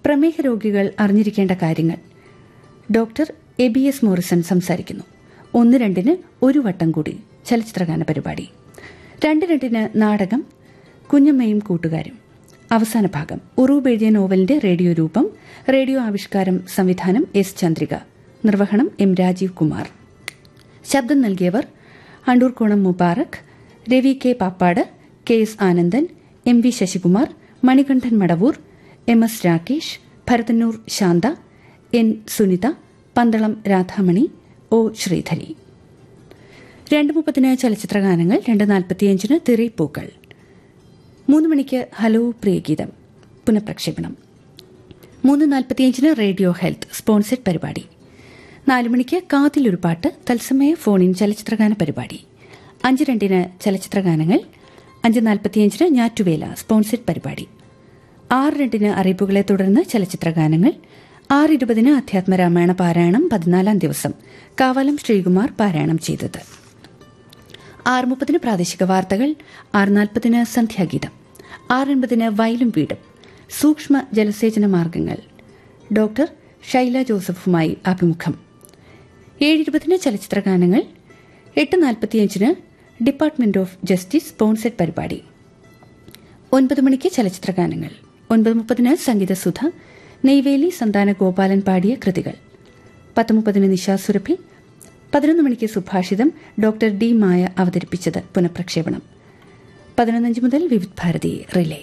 പ്രമേഹ രോഗികൾ അറിഞ്ഞിരിക്കേണ്ട കാര്യങ്ങൾ doctor A B S Morrison സംസാരിക്കുന്നു ഒന്ന് രണ്ടിന് ഒരു വട്ടം കൂടി ചലച്ചിത്രഗാന പരിപാടി രണ്ട് രണ്ടിന് നാടകം കുഞ്ഞമ്മയും കൂട്ടുകാരും അവസാന ഭാഗം ഉറൂബ് എഴുതിയ നോവലിന്റെ റേഡിയോ രൂപം റേഡിയോ ആവിഷ്കാരം സംവിധാനം എസ് ചന്ദ്രിക നിർവഹണം എം രാജീവ് കുമാർ ശബ്ദം നൽകിയവർ Andoorkonam Mubarak Ravi K Pappad K S Anandan M V Sasikumar Manikandan Madavoor M S Rakesh Bharathannoor Santha N Sunitha Pandalam Radhamani O Sreedhari രണ്ട് മുപ്പതിന് ചലച്ചിത്രഗാനങ്ങൾ രണ്ട് നാൽപ്പത്തിയഞ്ചിന് തിറൈപ്പൂക്കൾ മൂന്ന് മണിക്ക് ഹലോ പ്രിയഗീതം പുനഃപ്രക്ഷേപണം മൂന്ന് നാൽപ്പത്തിയഞ്ചിന് റേഡിയോ ഹെൽത്ത് സ്പോൺസർഡ് പരിപാടി നാല് മണിക്ക് കാതിലൊരു പാട്ട് തത്സമയ ഫോണിൻ ചലച്ചിത്രഗാന പരിപാടി അഞ്ച് രണ്ടിന് ചലച്ചിത്രഗാനങ്ങൾ അഞ്ച് നാൽപ്പത്തിയഞ്ചിന് ഞാറ്റുവേല സ്പോൺസർഡ് പരിപാടി ആറ് രണ്ടിന് അറിയിപ്പുകളെ തുടർന്ന് ചലച്ചിത്രഗാനങ്ങൾ ആറ് ഇരുപതിന് അധ്യാത്മരാമായണ പാരായണം പതിനാലാം ദിവസം കാവാലം ശ്രീകുമാർ പാരായണം ചെയ്തത് ആറ് മുപ്പതിന് പ്രാദേശിക വാർത്തകൾ ആറ് നാൽപ്പതിന് സന്ധ്യാഗീതം ആറ് എൺപതിന് വയലും വീടും സൂക്ഷ്മ ജലസേചന മാർഗങ്ങൾ ഡോക്ടർ ഷൈല ജോസഫുമായി അഭിമുഖം ഏഴ് ഇരുപതിന് ചലച്ചിത്രഗാനങ്ങൾ എട്ട് നാൽപ്പത്തിയഞ്ചിന് ഡിപ്പാർട്ട്മെന്റ് ഓഫ് ജസ്റ്റിസ് സ്പോൺസർഡ് പരിപാടി ഒൻപത് മണിക്ക് ചലച്ചിത്രഗാനങ്ങൾ ഒൻപത് മുപ്പതിന് സംഗീതസുധ നെയ്വേലി സന്താന ഗോപാലൻ പാടിയ കൃതികൾ പത്ത് മുപ്പതിന് നിശാസുരഭി പതിനൊന്ന് മണിക്ക് സുഭാഷിതം ഡോക്ടർ ഡി മായ അവതരിപ്പിച്ചത് പുനഃപ്രക്ഷേപണം പതിനൊന്നഞ്ച് മുതൽ വിവിധ് ഭാരതി റിലേ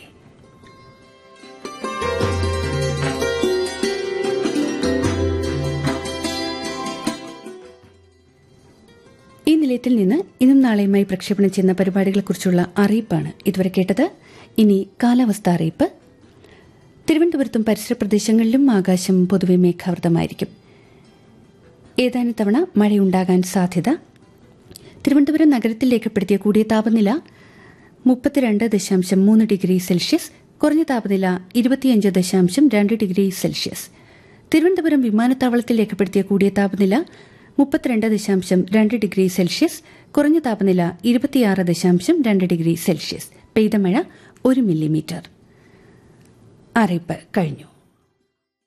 ഈ നിലയത്തിൽ നിന്ന് ഇന്നും നാളെയുമായി പ്രക്ഷേപണം ചെയ്യുന്ന പരിപാടികളെക്കുറിച്ചുള്ള അറിയിപ്പാണ് ഇതുവരെ കേട്ടത് ഇനി കാലാവസ്ഥ അറിയിപ്പ് തിരുവനന്തപുരത്തും പരിസര പ്രദേശങ്ങളിലും ആകാശം പൊതുവെ മേഘാവൃതമായിരിക്കും ഏതാനും തവണ മഴയുണ്ടാകാൻ സാധ്യത തിരുവനന്തപുരം നഗരത്തിൽ രേഖപ്പെടുത്തിയ കൂടിയ താപനില മുപ്പത്തിരണ്ട് ദശാംശം മൂന്ന് ഡിഗ്രി സെൽഷ്യസ് കുറഞ്ഞ താപനില ഇരുപത്തിയഞ്ച് ദശാംശം രണ്ട് ഡിഗ്രി സെൽഷ്യസ് തിരുവനന്തപുരം വിമാനത്താവളത്തിൽ രേഖപ്പെടുത്തിയ കൂടിയ താപനില മുപ്പത്തിരണ്ട് ദശാംശം രണ്ട് ഡിഗ്രി സെൽഷ്യസ് കുറഞ്ഞ താപനില ഇരുപത്തിയാറ് ദശാംശം രണ്ട് ഡിഗ്രി സെൽഷ്യസ് പെയ്ത മഴ ഒരു മില്ലിമീറ്റർ അറിയിപ്പ് കഴിഞ്ഞു